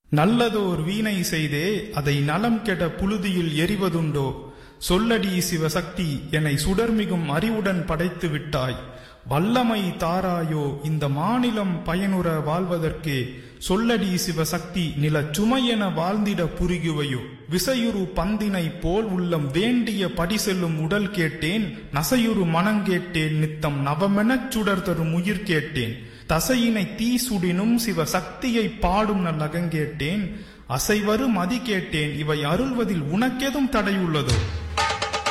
நல்லதோர் வீணை செய்தே அதை நலம் கெட புழுதியில் எறிவதுண்டோ சொல்லடி சிவசக்தி என்னை சுடர்மிகும் அறிவுடன் படைத்து விட்டாய் வல்லமை தாராயோ இந்த மாநிலம் பயனுற வாழ்வதற்கே சொல்லடி சிவசக்தி நிலச் சுமையென வாழ்ந்திட புரிகுவையோ விசையுறு பந்தினை போல் உள்ளம் வேண்டிய படி செல்லும் உடல் கேட்டேன் நசையுறு மனங்கேட்டேன் நித்தம் நவமெனச் சுடர் தரும் உயிர் கேட்டேன் தசையினை தீ சுடினும் சிவ சக்தியை பாடும் நல்லகங்கேட்டேன் அசைவரு மதி கேட்டேன் இவை அருள்வதில் உனக்கெதும் தடையுள்ளதோ